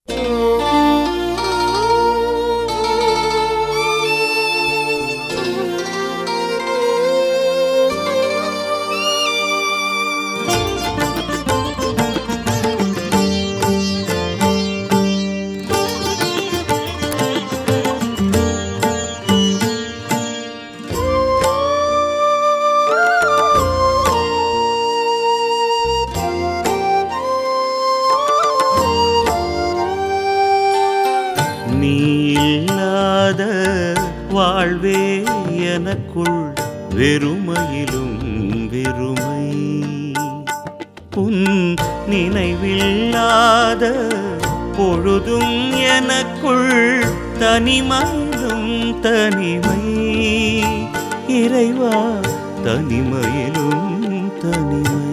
நீ இல்லாத வாழ்வே எனக்குள் வெறுமையிலும் வெறுமை உன் நினைவில்லாத பொழுதும் எனக்குள் தனிமையிலும் தனிமை இறைவா தனிமையிலும் தனிமை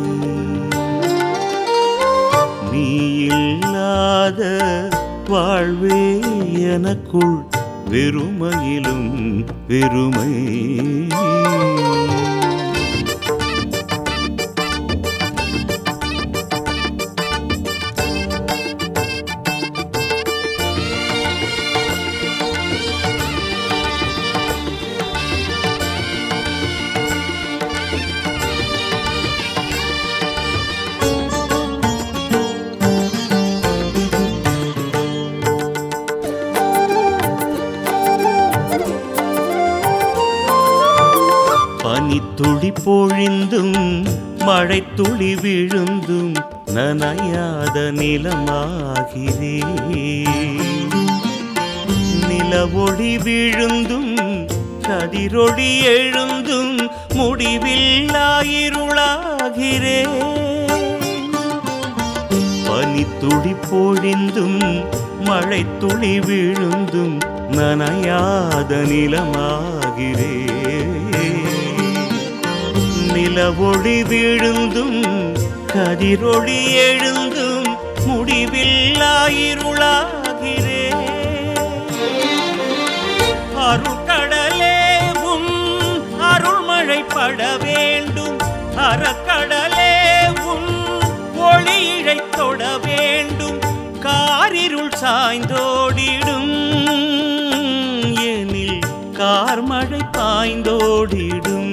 நீ இல்லாத வாழ்வே எனக்குள் வெறுமையிலும் வெறுமை பனித்துளி பொழிந்தும் மழை துளி விழுந்தும் நனையாத நிலமாகிறே நிலவொளி விழுந்தும் கதிரொளி எழுந்தும் முடிவில்லாயிருளாகிறே பனித்துளி பொழிந்தும் மழை துளி விழுந்தும் நனையாத நிலமாகிறே நிலவொளி விழுந்தும் கதிரொளி எழுந்தும் முடிவில்லாயிருளாகிறே அருட்கடலே உன் அருள்மழை பட வேண்டும் அறக்கடலே உன் ஒளியிழை தொட வேண்டும் காரிருள் சாய்ந்தோடிடும் எனில் கார்மழை பாய்ந்தோடிடும்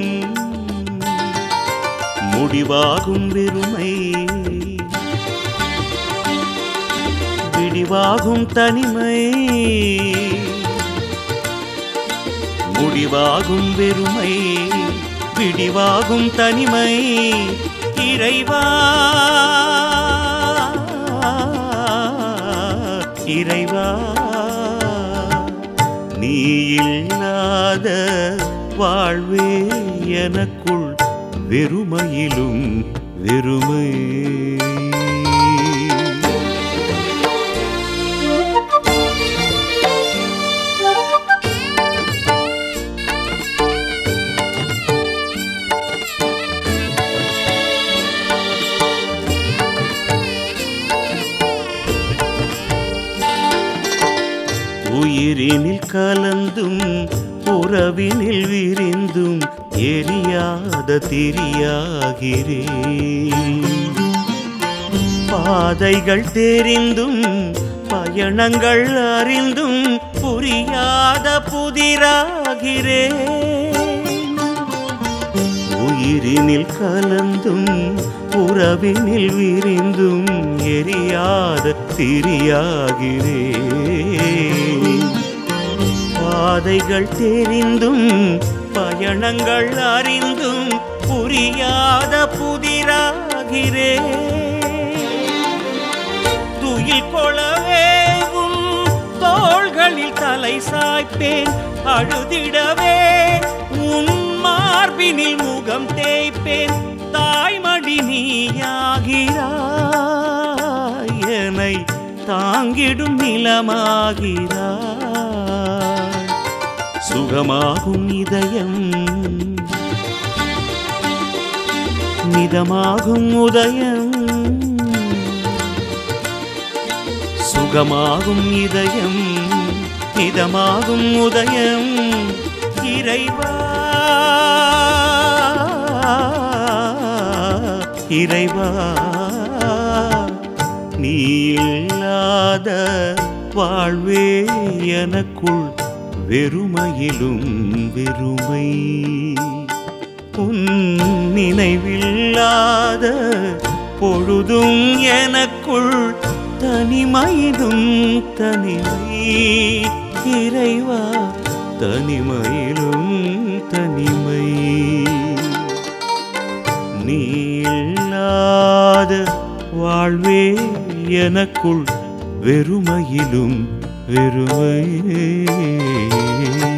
முடிவாகும் வெறுமை விடிவாகும் தனிமை முடிவாகும் வெறுமை விடிவாகும் தனிமை இறைவா இறைவா நீ இல்லாத வாழ்வே எனக்குள் வெறுமையிலும் வெறுமை உயிரினில் கலந்தும் உறவினில் விரிந்தும் எரியாத திரியாகிறே பாதைகள் தெரிந்தும் பயணங்கள் அறிந்தும் புரியாத புதிராகிறே உயிரினில் கலந்தும் உறவினில் விரிந்தும் எரியாத திரியாகிறே பாதைகள் தெரிந்தும் பயணங்கள் அறிந்தும் புரியாத புதிராகிறே துயில் கொளவே உன் தோள்களில் தலை சாய்ப்பேன் அழுதிடவே உன் மார்பினில் முகம் தேய்ப்பேன் தாய்மடி நீயாகிறாய் என்னை தாங்கிடும் நிலமாகிறாய் சுகமாகும் இதயம் மிதமாகும் உதயம் சுகமாகும் இதயம் இதமாகும் உதயம் இறைவா இறைவா நீ இல்லாத வாழ்வே எனக்குள் வெறுமையிலும் வெறுமை உன் நினைவில்லாத பொழுதும் எனக்குள் தனிமையிலும் தனிமை இறைவா தனிமையிலும் தனிமை நீ இல்லாத வாழ்வே எனக்குள் வெறுமையிலும் வெறுமை